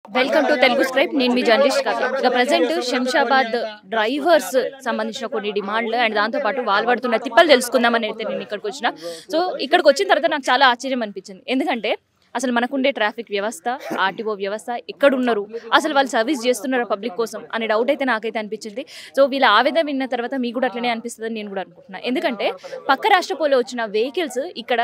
welcome to Telugu స్క్రైప్ నేను మీ journalist కథ ఇక ప్రజెంట్ శంషాబాద్ డ్రైవర్స్ సంబంధించిన కొన్ని డిమాండ్లు అండ్ దాంతోపాటు వాళ్ళు పడుతున్న తిప్పలు తెలుసుకుందామని అయితే నేను ఇక్కడికి వచ్చిన సో ఇక్కడికి వచ్చిన తర్వాత నాకు చాలా ఆశ్చర్యం అనిపించింది ఎందుకంటే అసలు మనకుండే ట్రాఫిక్ వ్యవస్థ ఆర్టీఓ వ్యవస్థ ఎక్కడున్నారు అసలు వాళ్ళు సర్వీస్ చేస్తున్నారా పబ్లిక్ కోసం అనే డౌట్ అయితే నాకైతే అనిపించింది సో వీళ్ళ ఆవేదన విన్న తర్వాత మీకు కూడా అట్లనే అనిపిస్తుందని నేను కూడా అనుకుంటున్నాను ఎందుకంటే పక్క రాష్ట్రపోలో వచ్చిన వెహికల్స్ ఇక్కడ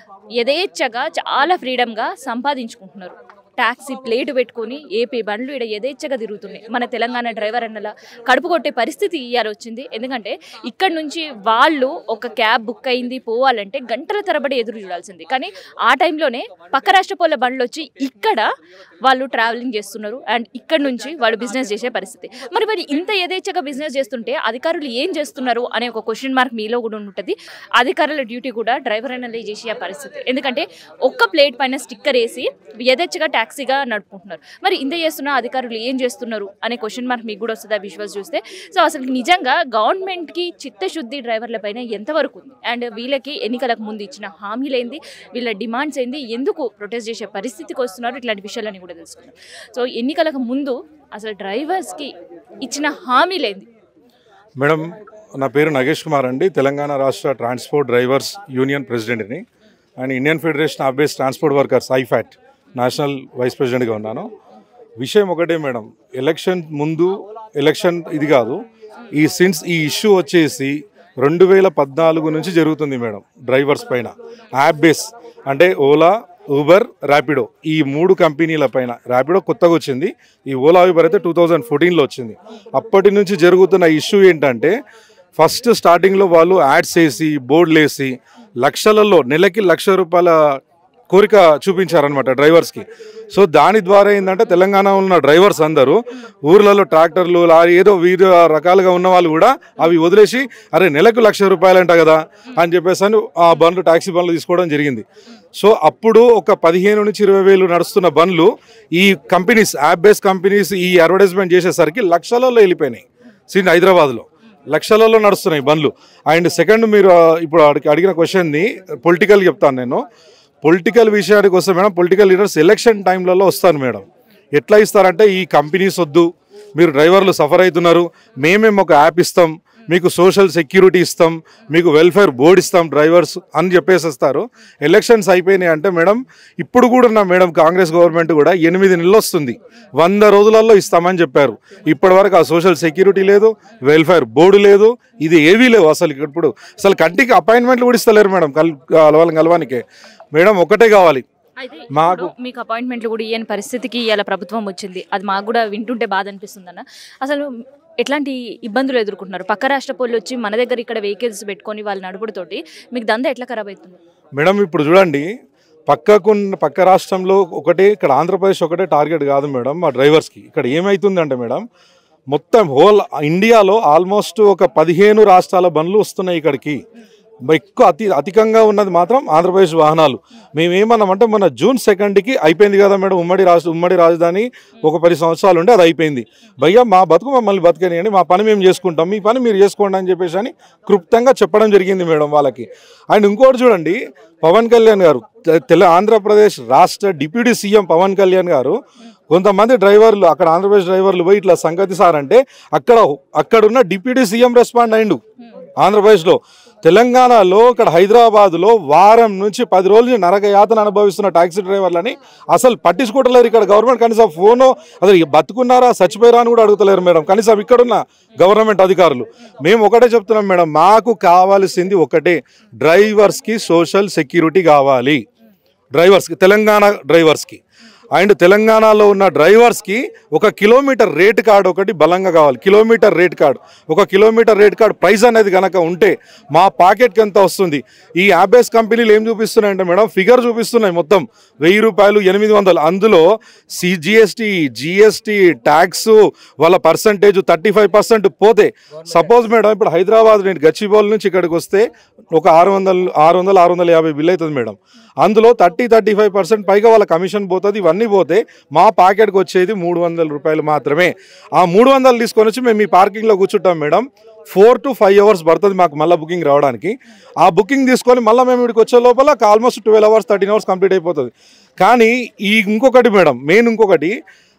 యథేచ్ఛగా చాలా ఫ్రీడమ్గా సంపాదించుకుంటున్నారు ట్యాక్సీ ప్లేట్ పెట్టుకొని ఏపీ బండ్లు ఇక్కడ యథేచ్ఛగా తిరుగుతున్నాయి మన తెలంగాణ డ్రైవర్ అన్నలా కడుపు కొట్టే పరిస్థితి ఇయ్యాలి వచ్చింది ఎందుకంటే ఇక్కడ నుంచి వాళ్ళు ఒక క్యాబ్ బుక్ అయింది పోవాలంటే గంటల తరబడి ఎదురు చూడాల్సింది కానీ ఆ టైంలోనే పక్క రాష్ట్రపోల బండ్లు వచ్చి ఇక్కడ వాళ్ళు ట్రావెలింగ్ చేస్తున్నారు అండ్ ఇక్కడ నుంచి వాళ్ళు బిజినెస్ చేసే పరిస్థితి మరి మరి ఇంత యథేచ్ఛగా బిజినెస్ చేస్తుంటే అధికారులు ఏం చేస్తున్నారు అనే ఒక క్వశ్చన్ మార్క్ మీలో కూడా ఉంటుంది అధికారుల డ్యూటీ కూడా డ్రైవర్ అన్నలే చేసే ఆ పరిస్థితి ఎందుకంటే ఒక్క ప్లేట్ పైన స్టిక్కర్ వేసి యథేచ్ఛగా ట్యాక్సీగా నడుపుకుంటున్నారు మరి ఇంత చేస్తున్న అధికారులు ఏం చేస్తున్నారు అనే క్వశ్చన్ మార్క్ మీకు కూడా వస్తుంది ఆ విజువల్స్ చూస్తే సో అసలు నిజంగా గవర్నమెంట్కి చిత్తశుద్ధి డ్రైవర్ల పైన ఎంతవరకు ఉంది అండ్ వీళ్ళకి ఎన్నికలకు ముందు ఇచ్చిన హామీలు ఏంది వీళ్ళ డిమాండ్స్ ఏంది ఎందుకు ప్రొటెస్ట్ చేసే పరిస్థితికి వస్తున్నారు ఇట్లాంటి విషయాలన్నీ కూడా తెలుసుకున్నారు సో ఎన్నికలకు ముందు అసలు డ్రైవర్స్కి ఇచ్చిన హామీలు ఏంది మేడం నా పేరు నగేష్ కుమార్ అండి తెలంగాణ రాష్ట్ర ట్రాన్స్పోర్ట్ డ్రైవర్స్ యూనియన్ ప్రెసిడెంట్ని and Indian federation of base transport workers IFAT national vice ప్రెసిడెంట్గా ఉన్నాను విషయం ఒకటే మేడం ఎలక్షన్ ముందు ఎలక్షన్ ఇది కాదు ఈ సిన్స్ ఈ ఇష్యూ వచ్చేసి రెండు వేల పద్నాలుగు నుంచి జరుగుతుంది మేడం డ్రైవర్స్ పైన యాప్ బేస్ అంటే ఓలా ఊబర్ ర్యాపిడో ఈ మూడు కంపెనీల పైన ర్యాపిడో కొత్తగా వచ్చింది ఈ ఓలా ఊబర్ అయితే టూ థౌజండ్ ఫోర్టీన్లో వచ్చింది అప్పటి నుంచి జరుగుతున్న ఇష్యూ ఏంటంటే ఫస్ట్ స్టార్టింగ్లో వాళ్ళు యాడ్స్ వేసి బోర్డులు వేసి లక్షలలో నెలకి లక్ష రూపాయల కోరిక చూపించారనమాట డ్రైవర్స్కి సో దాని ద్వారా ఏంటంటే తెలంగాణ ఉన్న డ్రైవర్స్ అందరూ ఊర్లలో ట్రాక్టర్లు లారీ ఏదో వివిధ రకాలుగా ఉన్న వాళ్ళు కూడా అవి వదిలేసి అరే నెలకు లక్ష రూపాయలంట కదా అని చెప్పేసి అని ఆ బండ్లు ట్యాక్సీ బండ్లు తీసుకోవడం జరిగింది సో అప్పుడు ఒక పదిహేను నుంచి ఇరవై వేలు నడుస్తున్న బండ్లు ఈ కంపెనీస్ యాప్ బేస్ కంపెనీస్ ఈ అడ్వర్టైజ్మెంట్ చేసేసరికి లక్షలలో వెళ్ళిపోయినాయి సీన్ హైదరాబాద్లో లక్షలలో నడుస్తున్నాయి బండ్లు అండ్ సెకండ్ మీరు ఆ, ఇప్పుడు అడిగి- అడిగిన క్వశ్చన్ని పొలిటికల్ చెప్తాను నేను పొలిటికల్ విషయానికి వస్తే మేడం పొలిటికల్ లీడర్స్ ఎలక్షన్ టైంలలో వస్తాను మేడం ఎట్లా ఇస్తారంటే ఈ కంపెనీస్ వద్దు మీరు డ్రైవర్లు సఫర్ అవుతున్నారు మేమేం ఒక యాప్ ఇస్తాం మీకు సోషల్ సెక్యూరిటీ ఇస్తాం మీకు వెల్ఫేర్ బోర్డు ఇస్తాం డ్రైవర్స్ అని చెప్పేసి వస్తారు ఎలక్షన్స్ అయిపోయినాయి అంటే మేడం ఇప్పుడు కూడా ఉన్న మేడం కాంగ్రెస్ గవర్నమెంట్ కూడా ఎనిమిది నెలలు వస్తుంది వంద రోజులలో ఇస్తామని చెప్పారు ఇప్పటివరకు ఆ సోషల్ సెక్యూరిటీ లేదు వెల్ఫేర్ బోర్డు లేదు ఇది ఏవీ లేవు అసలు ఇప్పుడు అసలు కంటికి అపాయింట్మెంట్లు కూడా ఇస్తలేరు మేడం కల్ కలవాలి కలవానికే మేడం ఒకటే కావాలి అయితే మాకు- ఇప్పుడు మీకు అపాయింట్మెంట్లు కూడా ఇయ్యని పరిస్థితికి ఇవాళ ప్రభుత్వం వచ్చింది అది మాకు కూడా వింటుంటే బాధ అనిపిస్తుంది అన్న అసలు ఎట్లాంటి ఇబ్బందులు ఎదుర్కొంటున్నారు పక్క రాష్ట్ర పోళ్ళు వచ్చి మన దగ్గర ఇక్కడ వెహికల్స్ పెట్టుకొని వాళ్ళ నడుపుడుతోటి మీకు దందా ఎట్లా ఖరాబ్ అవుతుంది మేడం ఇప్పుడు చూడండి పక్కకున్న పక్క రాష్ట్రంలో ఒకటే ఇక్కడ ఆంధ్రప్రదేశ్ ఒకటే టార్గెట్ కాదు మేడం మా డ్రైవర్స్కి ఇక్కడ ఏమవుతుందంటే మేడం మొత్తం హోల్ ఇండియాలో ఆల్మోస్ట్ ఒక పదిహేను రాష్ట్రాల బండ్లు వస్తున్నాయి ఇక్కడికి ఎక్కువ అతి అధికంగా ఉన్నది మాత్రం ఆంధ్రప్రదేశ్ వాహనాలు మేము ఏమన్నామంటే మన జూన్ సెకండ్కి అయిపోయింది కదా మేడం ఉమ్మడి రాష్ట్ర ఉమ్మడి రాజధాని ఒక పది సంవత్సరాలు ఉంటే అది అయిపోయింది భయ్యా మా బతుకు మమ్మల్ని బతకనియండి మా పని మేము చేసుకుంటాం మీ పని మీరు చేసుకోండి అని చెప్పేసి అని క్లుప్తంగా చెప్పడం జరిగింది మేడం వాళ్ళకి అండ్ ఇంకోటి చూడండి పవన్ కళ్యాణ్ గారు తె- తెల ఆంధ్రప్రదేశ్ రాష్ట్ర డిప్యూటీ సీఎం పవన్ కళ్యాణ్ గారు కొంతమంది డ్రైవర్లు అక్కడ ఆంధ్రప్రదేశ్ డ్రైవర్లు పోయి ఇట్లా సంగతి సార్ అంటే అక్కడ అక్కడున్న డిప్యూటీ సీఎం రెస్పాండ్ అయిండు ఆంధ్రప్రదేశ్లో తెలంగాణలో ఇక్కడ హైదరాబాద్లో వారం నుంచి పది రోజులు నరక యాతన అనుభవిస్తున్న టాక్సీ డ్రైవర్లని అసలు పట్టించుకోవట్లేరు ఇక్కడ గవర్నమెంట్ కనీసం ఫోను అసలు బతుకున్నారా చచ్చిపోయారా అని కూడా అడుగుతలేరు మేడం కనీసం ఇక్కడున్న గవర్నమెంట్ అధికారులు మేము ఒకటే చెప్తున్నాం మేడం మాకు కావాల్సింది ఒకటే డ్రైవర్స్కి సోషల్ సెక్యూరిటీ కావాలి డ్రైవర్స్కి తెలంగాణ డ్రైవర్స్కి అండ్ తెలంగాణలో ఉన్న డ్రైవర్స్కి ఒక కిలోమీటర్ రేట్ కార్డు ఒకటి బలంగా కావాలి కిలోమీటర్ రేట్ కార్డు ఒక కిలోమీటర్ రేట్ కార్డు ప్రైస్ అనేది కనుక ఉంటే మా పాకెట్కి ఎంత వస్తుంది ఈ యాబేస్ కంపెనీలు ఏం చూపిస్తున్నాయంటే మేడం ఫిగర్ చూపిస్తున్నాయి మొత్తం వెయ్యి రూపాయలు ఎనిమిది వందలు అందులో సి జిఎస్టీ జిఎస్టీ ట్యాక్స్ వాళ్ళ పర్సంటేజ్ థర్టీ ఫైవ్ పర్సెంట్ పోతే సపోజ్ మేడం ఇప్పుడు హైదరాబాద్ నేను గచ్చిబౌల్ నుంచి ఇక్కడికి వస్తే ఒక ఆరు వందలు ఆరు వందలు ఆరు వందల యాభై బిల్ అవుతుంది మేడం అందులో థర్టీ థర్టీ ఫైవ్ పర్సెంట్ పైగా వాళ్ళ కమిషన్ పోతుంది ఇవన్నీ పోతే మా పాకెట్కి వచ్చేది మూడు వందల రూపాయలు మాత్రమే ఆ మూడు వందలు తీసుకొని వచ్చి మేము మీ పార్కింగ్లో కూర్చుంటాం madam four to five hours పడుతుంది మాకు మళ్ళీ బుకింగ్ రావడానికి ఆ బుకింగ్ తీసుకొని మళ్ళీ మేము ఇక్కడికి వచ్చే లోపల almost twelve hours thirteen hours complete అయిపోతుంది కానీ ఈ ఇంకొకటి మేడం మెయిన్ ఇంకొకటి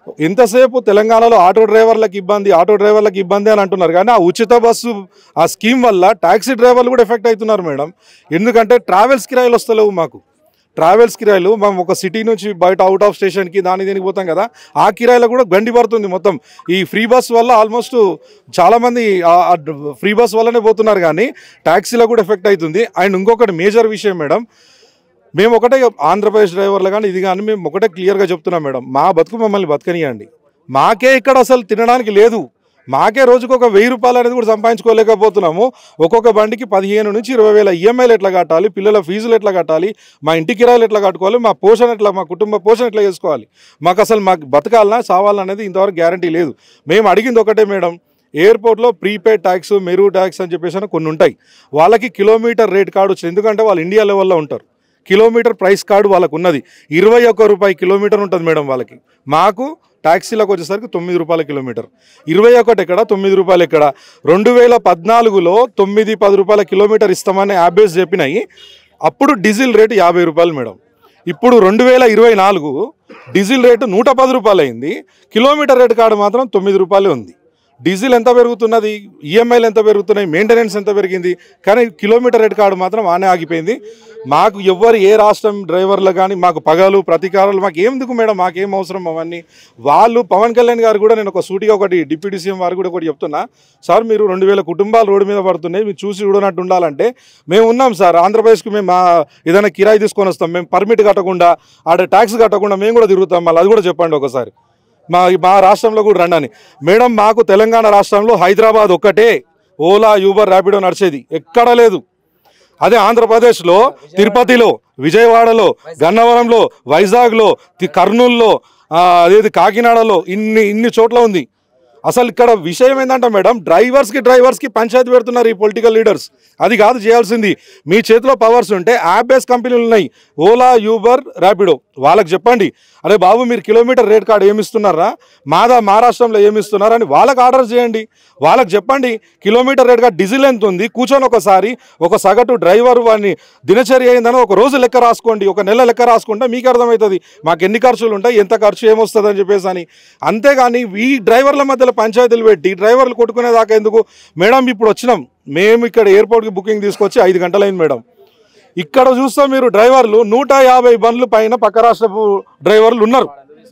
ఎంతసేపు తెలంగాణలో ఆటో డ్రైవర్లకు ఇబ్బంది ఆటో డ్రైవర్లకు ఇబ్బంది అని అంటున్నారు కానీ ఆ ఉచిత బస్సు ఆ స్కీమ్ వల్ల ట్యాక్సీ డ్రైవర్లు కూడా ఎఫెక్ట్ అవుతున్నారు మేడం ఎందుకంటే ట్రావెల్స్ కిరాయిలు వస్తలేవు మాకు ట్రావెల్స్ కిరాయిలు మనం ఒక సిటీ నుంచి బయట అవుట్ ఆఫ్ స్టేషన్కి దాని దీనికి పోతాం కదా ఆ కిరాయిలో కూడా గండి పడుతుంది మొత్తం ఈ ఫ్రీ బస్ వల్ల ఆల్మోస్ట్ చాలామంది ఫ్రీ బస్ వల్లనే పోతున్నారు కానీ ట్యాక్సీలో కూడా ఎఫెక్ట్ అవుతుంది అండ్ ఇంకొకటి మేజర్ విషయం మేడం మేము ఒకటే ఆంధ్రప్రదేశ్ డ్రైవర్లు కానీ ఇది కానీ మేము ఒకటే క్లియర్గా చెప్తున్నాం మేడం మా బతుకు మమ్మల్ని బతకనియండి మాకే ఇక్కడ అసలు తినడానికి లేదు మాకే రోజుకు ఒక వెయ్యి రూపాయలు అనేది కూడా సంపాదించుకోలేకపోతున్నాము ఒక్కొక్క బండికి పదిహేను నుంచి ఇరవై వేల ఈఎంఐలు ఎట్లా కట్టాలి పిల్లల ఫీజులు ఎట్లా కట్టాలి మా ఇంటి కిరాయిలు ఎట్లా కట్టుకోవాలి మా పోషణ ఎట్లా మా కుటుంబ పోషణ ఎట్లా చేసుకోవాలి మాకు అసలు మాకు బతకాలనా చావాలనా అనేది ఇంతవరకు గ్యారంటీ లేదు మేము అడిగింది ఒకటే మేడం ఎయిర్పోర్ట్లో ప్రీపెయిడ్ ట్యాక్స్ మెరూ ట్యాక్స్ అని చెప్పేసి అని కొన్ని ఉంటాయి వాళ్ళకి కిలోమీటర్ రేట్ కార్డు వచ్చింది ఎందుకంటే వాళ్ళు ఇండియా లెవెల్లో ఉంటారు కిలోమీటర్ ప్రైస్ కార్డు వాళ్ళకు ఉన్నది ఇరవై ఒక్క రూపాయి కిలోమీటర్ ఉంటుంది మేడం వాళ్ళకి మాకు ట్యాక్సీలకు వచ్చేసరికి తొమ్మిది రూపాయల కిలోమీటర్ ఇరవై ఒకటి ఎక్కడ తొమ్మిది రూపాయలు ఎక్కడ రెండు వేల పద్నాలుగులో తొమ్మిది పది రూపాయల కిలోమీటర్ ఇస్తామని యాబేస్ చెప్పినాయి అప్పుడు డీజిల్ రేటు యాభై రూపాయలు మేడం ఇప్పుడు రెండు వేల ఇరవై నాలుగు డీజిల్ రేటు నూట పది రూపాయలు అయింది కిలోమీటర్ రేటు కాడ మాత్రం తొమ్మిది రూపాయలే ఉంది డీజిల్ ఎంత పెరుగుతున్నది ఈఎంఐలు ఎంత పెరుగుతున్నాయి మెయింటెనెన్స్ ఎంత పెరిగింది కానీ కిలోమీటర్ రేట్ కార్డు మాత్రం ఆనే ఆగిపోయింది మాకు ఎవ్వరు ఏ రాష్ట్రం డ్రైవర్లు కానీ మాకు పగలు ప్రతీకారాలు మాకు ఎందుకు మేడం మాకేం అవసరం అవన్నీ వాళ్ళు పవన్ కళ్యాణ్ గారు కూడా నేను ఒక సూటిగా ఒకటి డిప్యూటీ సీఎం వారు కూడా ఒకటి చెప్తున్నా సార్ మీరు రెండు వేల కుటుంబాలు రోడ్డు మీద పడుతున్నాయి మీరు చూసి చూడనట్టు ఉండాలంటే మేము ఉన్నాం సార్ ఆంధ్రప్రదేశ్కి మేము మా ఏదైనా కిరాయి తీసుకొని వస్తాం మేము పర్మిట్ కట్టకుండా ఆడ ట్యాక్స్ కట్టకుండా మేము కూడా తిరుగుతాం మళ్ళీ అది కూడా చెప్పండి ఒకసారి మా మా రాష్ట్రంలో కూడా రండి అని మేడం మాకు తెలంగాణ రాష్ట్రంలో హైదరాబాద్ ఒక్కటే ఓలా యూబర్ ర్యాపిడో నడిచేది ఎక్కడా లేదు అదే ఆంధ్రప్రదేశ్లో తిరుపతిలో విజయవాడలో గన్నవరంలో వైజాగ్లో తి- కర్నూల్లో ఆ, అదేది కాకినాడలో ఇన్ని ఇన్ని చోట్ల ఉంది అసలు ఇక్కడ విషయం ఏంటంటే మేడం డ్రైవర్స్కి డ్రైవర్స్కి పంచాయతీ పెడుతున్నారు ఈ పొలిటికల్ లీడర్స్ అది కాదు చేయాల్సింది మీ చేతిలో పవర్స్ ఉంటే యాప్ బేస్ కంపెనీలు ఉన్నాయి ఓలా యూబర్ ర్యాపిడో వాళ్ళకి చెప్పండి అరే బాబు మీరు కిలోమీటర్ రేట్ కార్డు ఏమి ఇస్తున్నారా మాదా మహారాష్ట్రంలో ఏమి ఇస్తున్నారా అని వాళ్ళకి ఆర్డర్ చేయండి వాళ్ళకి చెప్పండి కిలోమీటర్ రేట్ కార్డు డీజిల్ ఎంత ఉంది కూర్చొని ఒకసారి ఒక సగటు డ్రైవర్ వాడిని దినచర్య అయిందని ఒక రోజు లెక్క రాసుకోండి ఒక నెల లెక్క రాసుకుంటే మీకు అర్థమవుతుంది మాకు ఎన్ని ఖర్చులు ఉంటాయి ఎంత ఖర్చు ఏమొస్తుంది అని చెప్పేసి అని అంతేగాని ఈ డ్రైవర్ల మధ్యలో పంచాయతీలు పెట్టి డ్రైవర్లు కొట్టుకునేదాకా ఎందుకు మేడం ఇప్పుడు వచ్చినాం మేము ఇక్కడ ఎయిర్పోర్ట్కి బుకింగ్ తీసుకొచ్చి ఐదు గంటలైంది మేడం ఇక్కడ చూస్తే మీరు డ్రైవర్లు నూట యాభై బండ్లు పైన పక్క రాష్ట్రపు డ్రైవర్లు ఉన్నారు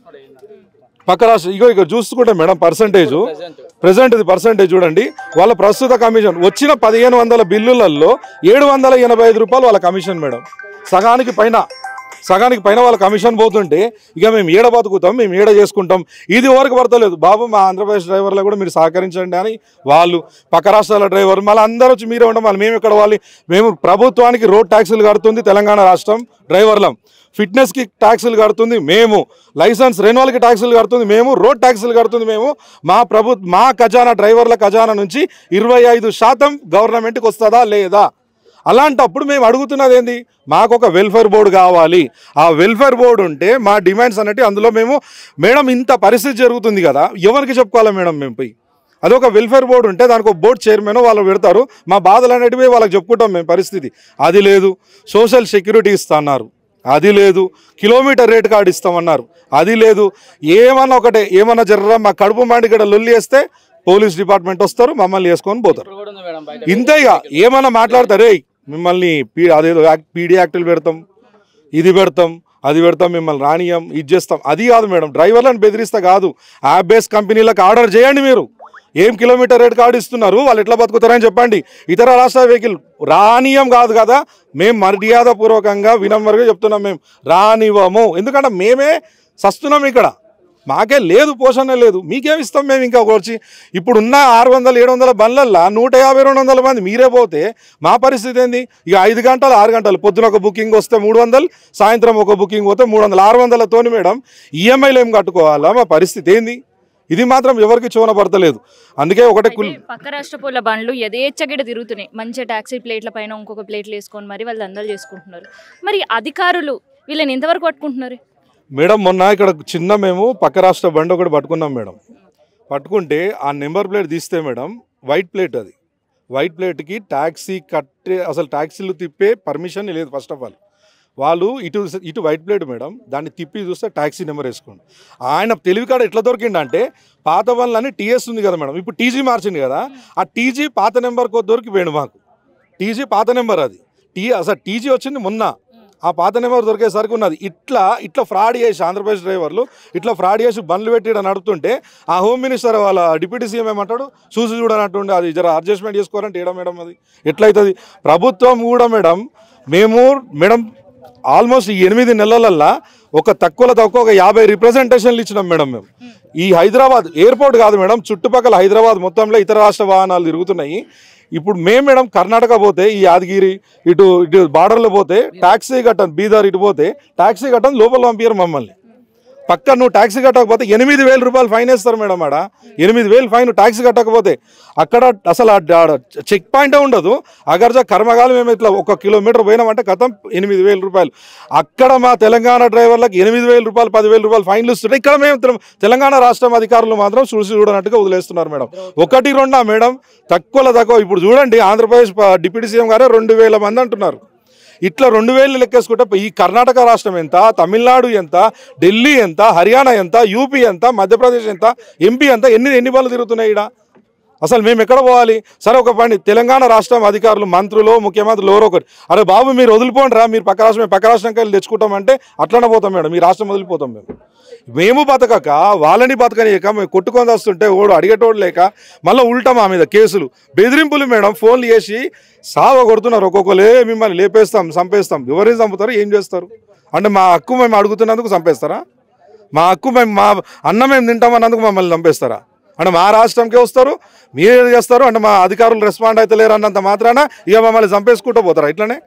పక్క రాష్ట్ర ఇగో ఇక చూసుకుంటే మేడం పర్సంటేజ్ ప్రెసెంట్ ఇది పర్సంటేజ్ చూడండి వాళ్ళ ప్రస్తుత కమిషన్ వచ్చిన పదిహేను వందల బిల్లులలో ఏడు వందల ఎనభై ఐదు రూపాయలు వాళ్ళ కమిషన్ మేడం సగానికి పైన సగానికి పైన వాళ్ళ కమిషన్ పోతుంటే ఇక మేము ఏడ బతుకుతాం మేము ఏడ చేసుకుంటాం ఇది వరకు పడతలేదు బాబు మా ఆంధ్రప్రదేశ్ డ్రైవర్లు కూడా మీరు సహకరించండి అని వాళ్ళు పక్క రాష్ట్రాల డ్రైవర్ మళ్ళీ అందరూ వచ్చి మీరే ఉండడం మళ్ళీ మేము ఎక్కడ వాళ్ళు మేము ప్రభుత్వానికి రోడ్ ట్యాక్సులు కడుతుంది తెలంగాణ రాష్ట్రం డ్రైవర్లం ఫిట్నెస్కి ట్యాక్సులు కడుతుంది మేము లైసెన్స్ రెన్యువల్కి ట్యాక్సులు కడుతుంది మేము రోడ్ ట్యాక్సులు కడుతుంది మేము మా ప్రభు మా ఖజానా డ్రైవర్ల ఖజానా నుంచి ఇరవై ఐదు శాతం గవర్నమెంట్కి వస్తుందా లేదా అలాంటప్పుడు మేము అడుగుతున్నది ఏంది మాకు ఒక వెల్ఫేర్ బోర్డు కావాలి ఆ వెల్ఫేర్ బోర్డు ఉంటే మా డిమాండ్స్ అనేవి అందులో మేము మేడం ఇంత పరిస్థితి జరుగుతుంది కదా ఎవరికి చెప్పుకోవాలా మేడం మేము పోయి అదొక వెల్ఫేర్ బోర్డు ఉంటే దానికి ఒక బోర్డు చైర్మన్ వాళ్ళు పెడతారు మా బాధలు అనేటివి వాళ్ళకి చెప్పుకుంటాం మేము పరిస్థితి అది లేదు సోషల్ సెక్యూరిటీ ఇస్తున్నారు అది లేదు కిలోమీటర్ రేట్ కార్డు ఇస్తామన్నారు అది లేదు ఏమన్నా ఒకటే ఏమన్నా జర్ర మా కడుపు మాండి ఇక్కడ లొల్లి వేస్తే పోలీస్ డిపార్ట్మెంట్ వస్తారు మమ్మల్ని వేసుకొని పోతారు కూడా ఉంది మేడం బయట ఇంతే ఇక ఏమన్నా మాట్లాడతారే మిమ్మల్ని పీ అదేదో యాక్ట్ పీడీ యాక్టులు పెడతాం ఇది పెడతాం అది పెడతాం మిమ్మల్ని రానియం ఇది చేస్తాం అది కాదు మేడం డ్రైవర్లను బెదిరిస్తా కాదు యాప్ బేస్ కంపెనీలకు ఆర్డర్ చేయండి మీరు ఏం కిలోమీటర్ రేట్ కార్డు ఇస్తున్నారు వాళ్ళు ఎట్లా బతుకుతారని చెప్పండి ఇతర రాష్ట్ర వెహికల్ రానియం కాదు కదా మేము మర్యాదపూర్వకంగా వినమ్రంగా చెప్తున్నాం మేము రానివ్వము ఎందుకంటే మేమే సస్తున్నాం ఇక్కడ మాకే లేదు పోషణ లేదు మీకేం ఇస్తాం మేము ఇంకా వచ్చి ఇప్పుడు ఉన్న ఆరు వందల ఏడు వందల బండ్లల్లో నూట యాభై రెండు వందల మంది మీరే పోతే మా పరిస్థితి ఏంది ఇక ఐదు గంటలు ఆరు గంటలు పొద్దున ఒక బుకింగ్ వస్తే మూడు వందలు సాయంత్రం ఒక బుకింగ్ పోతే మూడు వందలు ఆరు వందలతోని మేడం ఈఎంఐలు ఏం కట్టుకోవాలా మా పరిస్థితి ఏంది ఇది మాత్రం ఎవరికి చూన పడతలేదు అందుకే ఒకటే కుల్ అయితే పక్క రాష్ట్రపుల బండ్లు యథేచ్ఛగిడ తిరుగుతున్నాయి మంచిగా ట్యాక్సీ ప్లేట్ల పైన ఇంకొక ప్లేట్లు వేసుకొని మరి వాళ్ళు అందరూ చేసుకుంటున్నారు మరి అధికారులు వీళ్ళని ఎంతవరకు పట్టుకుంటున్నారు మేడం మొన్న ఇక్కడ చిన్న మేము పక్క రాష్ట్ర బండి ఒకటి పట్టుకున్నాం మేడం పట్టుకుంటే ఆ నెంబర్ ప్లేట్ తీస్తే మేడం వైట్ ప్లేట్ అది వైట్ ప్లేట్కి ట్యాక్సీ కట్టే అసలు ట్యాక్సీలు తిప్పే పర్మిషన్ లేదు ఫస్ట్ ఆఫ్ ఆల్ వాళ్ళు ఇటు ఇటు వైట్ ప్లేట్ మేడం దాన్ని తిప్పి చూస్తే ట్యాక్సీ నెంబర్ వేసుకోండి ఆయన తెలివి కాడ ఎట్లా దొరికిండంటే పాత వన్లని టీఎస్ ఉంది కదా మేడం ఇప్పుడు టీజీ మార్చింది కదా ఆ టీజీ పాత నెంబర్ కొద్ది దొరికిపోయాడు మాకు టీజీ పాత నెంబర్ అది టీ అసలు టీజీ వచ్చింది మొన్న ఆ పాత నెంబర్ దొరికేసరికి ఉన్నది ఇట్లా ఇట్లా ఫ్రాడ్ చేసి ఆంధ్రప్రదేశ్ డ్రైవర్లు ఇట్లా ఫ్రాడ్ చేసి బండ్లు పెట్టి ఈడ నడుపుతుంటే ఆ హోమ్ మినిస్టర్ వాళ్ళ డిప్యూటీ సీఎం ఏమంటాడు చూసి చూడనట్టుండే అది జర అడ్జస్ట్మెంట్ చేసుకోవాలంటే ఏడా మేడం అది ఎట్లయితుంది ప్రభుత్వం కూడా మేడం మేము మేడం ఆల్మోస్ట్ ఈ ఎనిమిది నెలలల్లా ఒక తక్కువలో తక్కువ ఒక యాభై రిప్రజెంటేషన్లు ఇచ్చినాం మేడం మేము ఈ హైదరాబాద్ ఎయిర్పోర్ట్ కాదు మేడం చుట్టుపక్కల హైదరాబాద్ మొత్తంలో ఇతర రాష్ట్ర వాహనాలు తిరుగుతున్నాయి ఇప్పుడు మేము మేడం కర్ణాటక పోతే ఈ యాదగిరి ఇటు ఇటు బార్డర్లో పోతే ట్యాక్సీ కట్టను బీదర్ ఇటు పోతే ట్యాక్సీ కట్టను లోపల పంపించారు మమ్మల్ని పక్క నువ్వు ట్యాక్సీ కట్టకపోతే ఎనిమిది వేల రూపాయలు ఫైన్ వేస్తారు మేడం ఆడ ఎనిమిది వేలు ఫైన్ ట్యాక్సీ కట్టకపోతే అక్కడ అసలు చెక్ పాయింటే ఉండదు అగర్జా కర్మగాలం మేము ఇట్లా ఒక కిలోమీటర్ పోయినామంటే గతం ఎనిమిది వేల రూపాయలు అక్కడ మా తెలంగాణ డ్రైవర్లకు ఎనిమిది వేల రూపాయలు పదివేల రూపాయలు ఫైన్లు ఇస్తుంటే ఇక్కడ మేము తెల- తెలంగాణ రాష్ట్రం అధికారులు మాత్రం చూసి చూడనట్టుగా వదిలేస్తున్నారు మేడం ఒకటి రెండా మేడం తక్కువలో తక్కువ ఇప్పుడు చూడండి ఆంధ్రప్రదేశ్ ప- డిప్యూటీ సీఎం గారే రెండు వేల మంది అంటున్నారు ఇట్లా రెండు వేలు లెక్కేసుకుంటే ఈ కర్ణాటక రాష్ట్రం ఎంత తమిళనాడు ఎంత ఢిల్లీ ఎంత హర్యానా ఎంత యూపీ ఎంత మధ్యప్రదేశ్ ఎంత ఎంపీ ఎంత ఎన్ని ఎన్ని బళ్ళు తిరుగుతున్నాయి ఈడ అసలు మేము ఎక్కడ పోవాలి సరే ఒక పని తెలంగాణ రాష్ట్రం అధికారులు మంత్రులు ముఖ్యమంత్రులు ఎవరో ఒకటి అరే బాబు మీరు వదిలిపోండి రా మీరు పక్క రాష్ట్రం మేము పక్క రాష్ట్రంకి వెళ్ళి తెచ్చుకుంటామంటే అట్లనే పోతాం మేడం ఈ రాష్ట్రం వదిలిపోతాం మేము మేము బతకక వాళ్ళని బతకనియక మేము కొట్టుకొని వస్తుంటే ఓడు అడిగేటోడు లేక మళ్ళీ ఉల్టా మా మీద కేసులు బెదిరింపులు మేడం ఫోన్లు చేసి సావ కొడుతున్నారు ఒక్కొక్కలే మిమ్మల్ని లేపేస్తాం చంపేస్తాం ఎవరిని చంపుతారు ఏం చేస్తారు అంటే మా హక్కు మేము అడుగుతున్నందుకు చంపేస్తారా మా హక్కు మేము మా అన్నం మేము తింటామన్నందుకు మమ్మల్ని చంపేస్తారా అంటే మా రాష్ట్రంకే వస్తారు మీరేం చేస్తారు అంటే మా అధికారులు రెస్పాండ్ అయితే లేరు అన్నంత మాత్రాన ఇక మమ్మల్ని చంపేసుకుంటూ పోతారా ఇట్లనే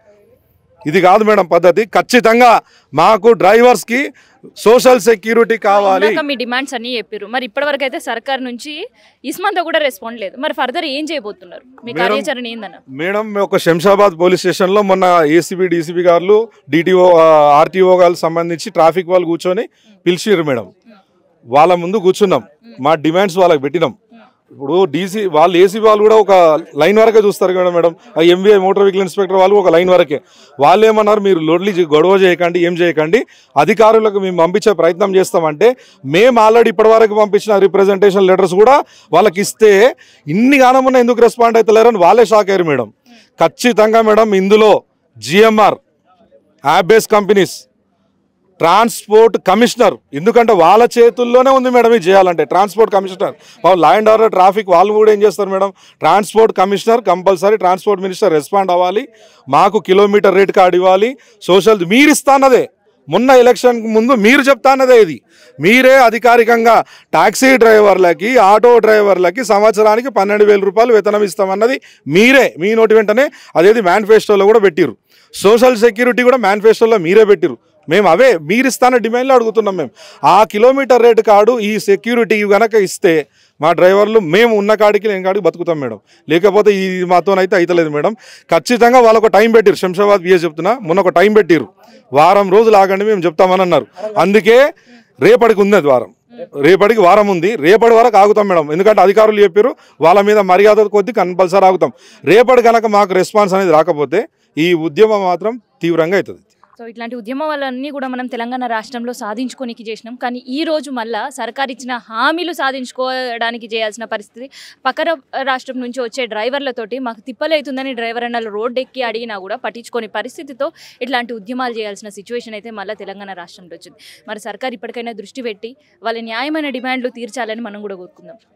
ఇది కాదు మేడం పద్ధతి ఖచ్చితంగా మాకు డ్రైవర్స్కి సోషల్ సెక్యూరిటీ కావాలి ఇందాక మీ డిమాండ్స్ అన్ని చెప్పారు మరి ఇప్పటివరకు అయితే సర్కార్ నుంచి ఇస్మంతా కూడా రెస్పాండ్ లేదు మరి ఫర్దర్ ఏం చేయబోతున్నారు మీ మేడం, కార్యాచరణ ఏందన్న మేడం మేము ఒక శంషాబాద్ పోలీస్ స్టేషన్లో మొన్న ఏసీబీ డీసీబీ గారు డిటిఓ ఆర్టీఓ గారు సంబంధించి ట్రాఫిక్ వాళ్ళు కూర్చొని పిలిచిర్రు మేడం వాళ్ళ ముందు కూర్చున్నాం మా డిమాండ్స్ వాళ్ళకి పెట్టినాం ఇప్పుడు డీసీ వాళ్ళు ఏసీ వాళ్ళు కూడా ఒక లైన్ వరకే చూస్తారు కదా మేడం ఆ ఎంబీఐ మోటార్ వెహికల్ ఇన్స్పెక్టర్ వాళ్ళు ఒక లైన్ వరకే వాళ్ళు ఏమన్నారు మీరు లోడ్లీ చే- గొడవ చేయకండి ఏం చేయకండి అధికారులకు మేము పంపించే ప్రయత్నం చేస్తామంటే మేము ఆల్రెడీ ఇప్పటివరకు పంపించిన రిప్రజెంటేషన్ లెటర్స్ కూడా వాళ్ళకి ఇస్తే ఇన్ని గానమున్న ఎందుకు రెస్పాండ్ అవుతలేరని వాళ్ళే షాక్ అయ్యారు మేడం ఖచ్చితంగా మేడం ఇందులో GMR app base companies transport commissioner ఎందుకంటే వాళ్ళ చేతుల్లోనే ఉంది మేడం ఇది చేయాలంటే ట్రాన్స్పోర్ట్ కమిషనర్ వాళ్ళు లా అండ్ ఆర్డర్ ట్రాఫిక్ వాళ్ళు కూడా ఏం చేస్తారు madam transport commissioner compulsory transport minister respond అవ్వాలి మాకు కిలోమీటర్ రేట్ కార్డు ఇవ్వాలి సోషల్ మీరు ఇస్తానదే మొన్న ఎలక్షన్ ముందు మీరు చెప్తానదే ఇది మీరే అధికారికంగా టాక్సీ డ్రైవర్లకి ఆటో డ్రైవర్లకి సంవత్సరానికి పన్నెండు వేల రూపాయలు వేతనం ఇస్తామన్నది మీరే మీ నోటి వెంటనే అదేది మేనిఫెస్టోలో కూడా పెట్టిరు సోషల్ సెక్యూరిటీ కూడా మేనిఫెస్టోలో మీరే పెట్టిరు మేము అవే మీరు ఇస్తాన డిమాండ్లు అడుగుతున్నాం మేము ఆ కిలోమీటర్ రేటు కార్డు ఈ సెక్యూరిటీ గనక ఇస్తే మా డ్రైవర్లు మేము ఉన్న కాడికి లేని కాడికి బతుకుతాం మేడం లేకపోతే ఈ మాతోనైతే అయితలేదు మేడం ఖచ్చితంగా వాళ్ళు ఒక టైం పెట్టిరు శంషాబాద్ బిఏ చెప్తున్నా మొన్న ఒక టైం పెట్టిరు వారం రోజులు ఆగండి మేము చెప్తామని అన్నారు అందుకే రేపటికి ఉంది అది వారం రేపటికి వారం ఉంది రేపటి వరకు ఆగుతాం మేడం ఎందుకంటే అధికారులు చెప్పారు వాళ్ళ మీద మర్యాద కొద్దీ కంపల్సరీ ఆగుతాం రేపటి కనుక మాకు రెస్పాన్స్ అనేది రాకపోతే ఈ ఉద్యమం మాత్రం తీవ్రంగా అవుతుంది సో ఇట్లాంటి ఉద్యమాలన్నీ కూడా మనం తెలంగాణ రాష్ట్రంలో సాధించుకోనికి చేసినాం కానీ ఈ రోజు మళ్ళా సర్కార్ ఇచ్చిన హామీలు సాధించుకోవడానికి చేయాల్సిన పరిస్థితి పక్క రా- రాష్ట్రం నుంచి వచ్చే డ్రైవర్లతోటి మాకు తిప్పలవుతుందని డ్రైవర్ అన్నలు రోడ్డు ఎక్కి అడిగినా కూడా పట్టించుకొని పరిస్థితితో ఇట్లాంటి ఉద్యమాలు చేయాల్సిన సిచ్యువేషన్ అయితే మళ్ళీ తెలంగాణ రాష్ట్రంలో వచ్చింది మరి సర్కార్ ఇప్పటికైనా దృష్టి పెట్టి వాళ్ళ న్యాయమైన డిమాండ్లు తీర్చాలని మనం కూడా కోరుకుందాం